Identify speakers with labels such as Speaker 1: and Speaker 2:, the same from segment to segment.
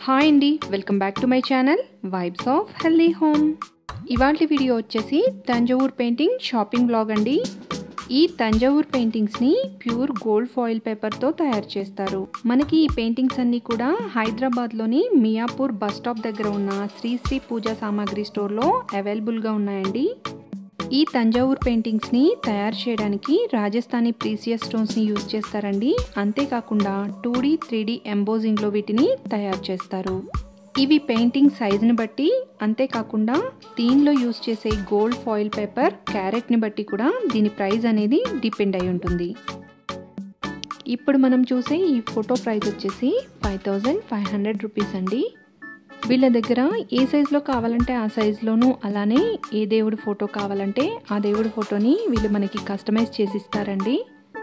Speaker 1: hi అండి welcome back to my channel vibes of healthy home ఇవాళ video వచ్చేసి Thanjavur painting shopping blog అండి ఈ తంజావూర్ పెయింటింగ్స్ని ప్యూర్ గోల్డ్ ఫాయిల్ పేపర్తో తయారు చేస్తారు మనకి ఈ పెయింటింగ్స్ అన్నీ కూడా హైదరాబాద్లోని మియాపూర్ బస్ స్టాప్ దగ్గర ఉన్న శ్రీ శ్రీ పూజా సామాగ్రి స్టోర్లో అవైలబుల్గా ఉన్నాయండి ఈ తంజావూర్ పెయింటింగ్స్ని తయారు చేయడానికి రాజస్థానీ ప్రీసియస్ స్టోన్స్ని యూజ్ చేస్తారండి అంతేకాకుండా టూ డీ త్రీ డీ ఎంబోజింగ్లో వీటిని తయారు చేస్తారు ఇవి పెయింటింగ్ సైజుని బట్టి అంతేకాకుండా దీనిలో యూజ్ చేసే గోల్డ్ ఫాయిల్ పేపర్ క్యారెట్ని బట్టి కూడా దీని ప్రైస్ అనేది డిపెండ్ అయి ఉంటుంది ఇప్పుడు మనం చూసే ఈ ఫోటో ప్రైస్ వచ్చేసి five thousand five hundred rupees అండి వీళ్ళ దగ్గర ఏ సైజులో కావాలంటే ఆ సైజులోనూ అలానే ఏ దేవుడి ఫోటో కావాలంటే ఆ దేవుడి ఫోటోని వీళ్ళు మనకి కస్టమైజ్ చేసి ఇస్తారండి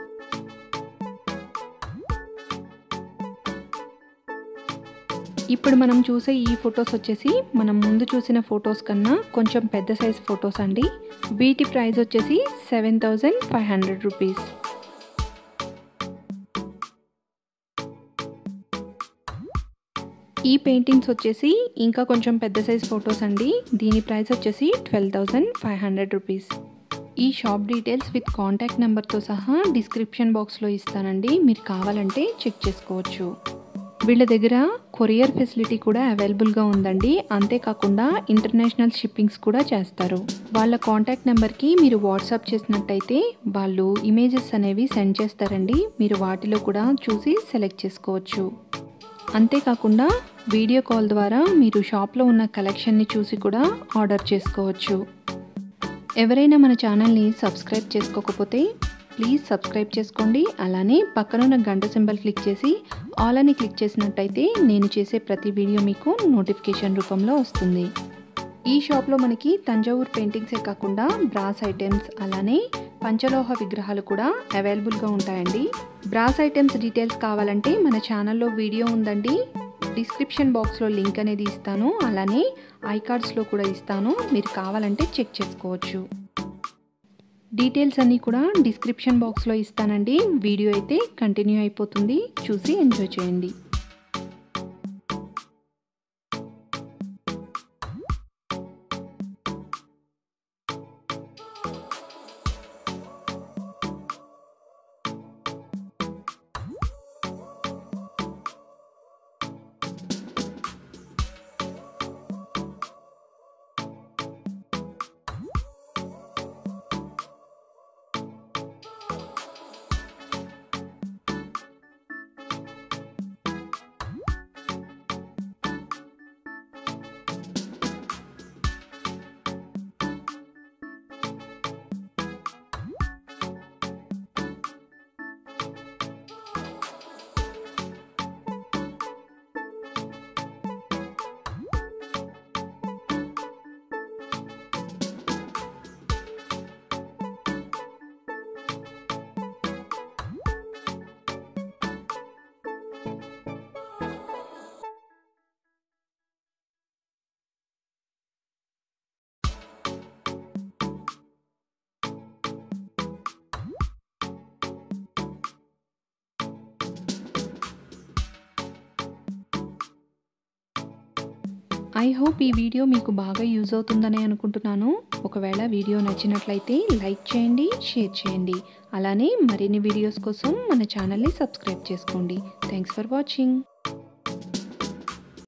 Speaker 1: ఇప్పుడు మనం చూసే ఈ ఫొటోస్ వచ్చేసి మనం ముందు చూసిన ఫొటోస్ కన్నా కొంచెం పెద్ద సైజ్ ఫొటోస్ అండి వీటి ప్రైస్ వచ్చేసి seven thousand five hundred rupees ఈ పెయింటింగ్స్ వచ్చేసి ఇంకా కొంచెం పెద్ద సైజ్ ఫొటోస్ అండి దీని ప్రైస్ వచ్చేసి twelve thousand five hundred rupees ఈ షాప్ డీటెయిల్స్ విత్ కాంటాక్ట్ నెంబర్తో సహా డిస్క్రిప్షన్ బాక్స్లో ఇస్తానండి మీరు కావాలంటే చెక్ చేసుకోవచ్చు వీళ్ళ దగ్గర కొరియర్ ఫెసిలిటీ కూడా అవైలబుల్గా ఉందండి అంతేకాకుండా ఇంటర్నేషనల్ షిప్పింగ్స్ కూడా చేస్తారు వాళ్ళ కాంటాక్ట్ నెంబర్కి మీరు వాట్సాప్ చేసినట్టయితే వాళ్ళు ఇమేజెస్ అనేవి సెండ్ చేస్తారండి మీరు వాటిలో కూడా చూసి సెలెక్ట్ చేసుకోవచ్చు అంతేకాకుండా వీడియో కాల్ ద్వారా మీరు షాప్లో ఉన్న కలెక్షన్ని చూసి కూడా ఆర్డర్ చేసుకోవచ్చు ఎవరైనా మన ఛానల్ని సబ్స్క్రైబ్ చేసుకోకపోతే ప్లీజ్ సబ్స్క్రైబ్ చేసుకోండి అలానే పక్కనున్న గంట సింబల్ క్లిక్ చేసి ఆల్ అని క్లిక్ చేసినట్టయితే నేను చేసే ప్రతి వీడియో మీకు నోటిఫికేషన్ రూపంలో వస్తుంది ఈ షాప్లో మనకి తంజావూర్ పెయింటింగ్సే కాకుండా బ్రాస్ ఐటమ్స్ అలానే పంచలోహ విగ్రహాలు కూడా అవైలబుల్గా ఉంటాయండి బ్రాస్ ఐటమ్స్ డీటెయిల్స్ కావాలంటే మన ఛానల్లో వీడియో ఉందండి డిస్క్రిప్షన్ బాక్స్లో లింక్ అనేది ఇస్తాను అలానే ఐ కార్డ్స్లో కూడా ఇస్తాను మీరు కావాలంటే చెక్ చేసుకోవచ్చు డీటెయిల్స్ అన్నీ కూడా డిస్క్రిప్షన్ బాక్స్లో ఇస్తానండి వీడియో అయితే కంటిన్యూ అయిపోతుంది చూసి ఎంజాయ్ చేయండి ఐ హోప్ ఈ వీడియో మీకు బాగా యూజ్ అవుతుందని అనుకుంటున్నాను ఒకవేళ వీడియో నచ్చినట్లయితే లైక్ చేయండి షేర్ చేయండి అలానే మరిన్ని వీడియోస్ కోసం మన ఛానల్ని సబ్స్క్రైబ్ చేసుకోండి థ్యాంక్స్ ఫర్ వాచింగ్